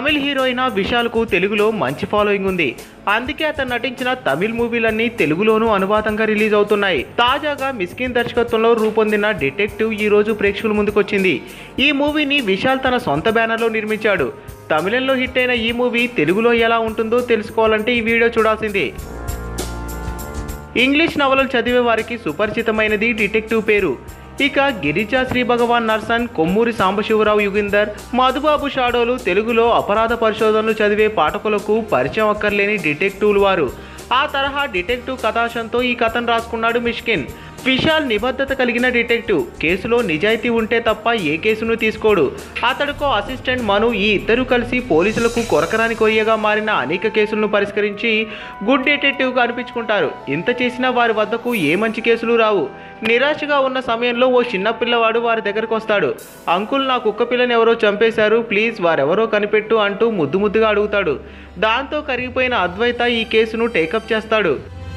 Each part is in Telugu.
తమిళ్ హీరోయిన్ విశాల్కు తెలుగులో మంచి ఫాలోయింగ్ ఉంది అందుకే అతను నటించిన తమిళ్ మూవీలన్నీ తెలుగులోనూ అనువాదంగా రిలీజ్ అవుతున్నాయి తాజాగా మిస్కిన్ దర్శకత్వంలో రూపొందిన డిటెక్టివ్ ఈ రోజు ప్రేక్షకుల ముందుకొచ్చింది ఈ మూవీని విశాల్ తన సొంత బ్యానర్లో నిర్మించాడు తమిళంలో హిట్ అయిన ఈ మూవీ తెలుగులో ఎలా ఉంటుందో తెలుసుకోవాలంటే ఈ వీడియో చూడాల్సిందే ఇంగ్లీష్ నవలలు చదివే వారికి సుపరిచితమైనది డిటెక్టివ్ పేరు ఇక గిరిజా శ్రీ భగవాన్ నర్సన్ కొమ్మూరి సాంబశివరావు యుగిందర్ మధుబాబు షాడోలు తెలుగులో అపరాధ పరిశోధనలు చదివే పాఠకులకు పరిచయం అక్కర్లేని డిటెక్టివ్లు వారు ఆ తరహా డిటెక్టివ్ కథాంశంతో ఈ కథను రాసుకున్నాడు మిష్కిన్ విశాల్ నిబద్ధత కలిగిన డిటెక్టివ్ కేసులో నిజాయితీ ఉంటే తప్ప ఏ కేసును తీసుకోడు అతడికో అసిస్టెంట్ మను ఈ ఇద్దరు కలిసి పోలీసులకు కొరకరాని కొయ్యగా మారిన అనేక కేసులను పరిష్కరించి గుడ్ డిటెక్టివ్గా అనిపించుకుంటారు ఇంత చేసినా వారి వద్దకు ఏ మంచి కేసులు రావు నిరాశగా ఉన్న సమయంలో ఓ చిన్న పిల్లవాడు వారి దగ్గరకు వస్తాడు అంకుల్ నా కుక్క పిల్లని ఎవరో చంపేశారు ప్లీజ్ వారెవరో కనిపెట్టు అంటూ ముద్దు ముద్దుగా అడుగుతాడు దాంతో కరిగిపోయిన అద్వైత ఈ కేసును టేకప్ చేస్తాడు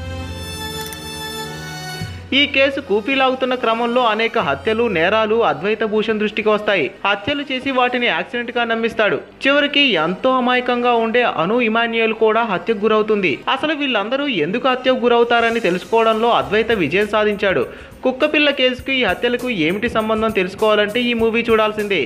ఈ కేసు కూపీలాగుతున్న క్రమంలో అనేక హత్యలు నేరాలు అద్వైత భూషణ్ దృష్టికి వస్తాయి హత్యలు చేసి వాటిని యాక్సిడెంట్ గా నమ్మిస్తాడు చివరికి ఎంతో అమాయకంగా ఉండే అను ఇమాన్యుయల్ కూడా హత్యకు గురవుతుంది అసలు వీళ్ళందరూ ఎందుకు హత్యకు గురవుతారని తెలుసుకోవడంలో అద్వైత విజయం సాధించాడు కుక్కపిల్ల కేసుకు ఈ హత్యలకు ఏమిటి సంబంధం తెలుసుకోవాలంటే ఈ మూవీ చూడాల్సిందే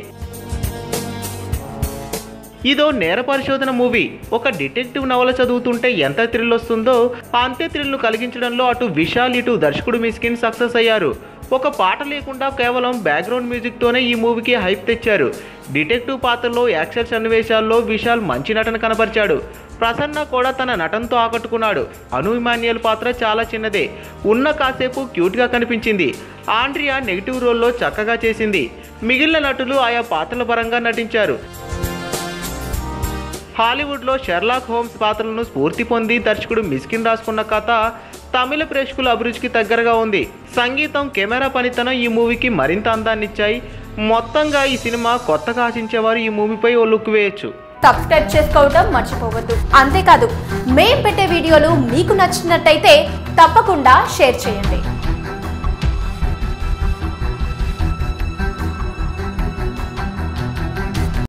ఇదో నేర పరిశోధన మూవీ ఒక డిటెక్టివ్ నవల చదువుతుంటే ఎంత థ్రిల్ వస్తుందో అంతే థ్రిల్ను కలిగించడంలో అటు విశాల్ ఇటు దర్శకుడు మిస్కిన్ సక్సెస్ అయ్యారు ఒక పాట లేకుండా కేవలం బ్యాక్గ్రౌండ్ మ్యూజిక్తోనే ఈ మూవీకి హైప్ తెచ్చారు డిటెక్టివ్ పాత్రలో యాక్షన్ సన్నివేశాల్లో విశాల్ మంచి నటన కనపరిచాడు ప్రసన్న కూడా తన నటనతో ఆకట్టుకున్నాడు అను ఇమాన్యుయల్ పాత్ర చాలా చిన్నదే ఉన్న కాసేపు క్యూట్గా కనిపించింది ఆండ్రియా నెగిటివ్ రోల్లో చక్కగా చేసింది మిగిలిన నటులు ఆయా పాత్రల పరంగా నటించారు హాలీవుడ్లో షెర్లాక్ హోమ్స్ పాత్రలను స్ఫూర్తి పొంది దర్శకుడు మిస్కిన్ రాసుకున్న కథ తమిళ ప్రేక్షకుల అభిరుచికి దగ్గరగా ఉంది సంగీతం కెమెరా పనితనం ఈ మూవీకి మరింత అందాన్నిచ్చాయి మొత్తంగా ఈ సినిమా కొత్తగా ఆశించేవారు ఈ మూవీపై ఓ లుక్ వేయొచ్చు సబ్స్క్రైబ్ చేసుకోవడం మర్చిపోవద్దు అంతేకాదు మేం పెట్టే వీడియోలు మీకు నచ్చినట్టయితే తప్పకుండా షేర్ చేయండి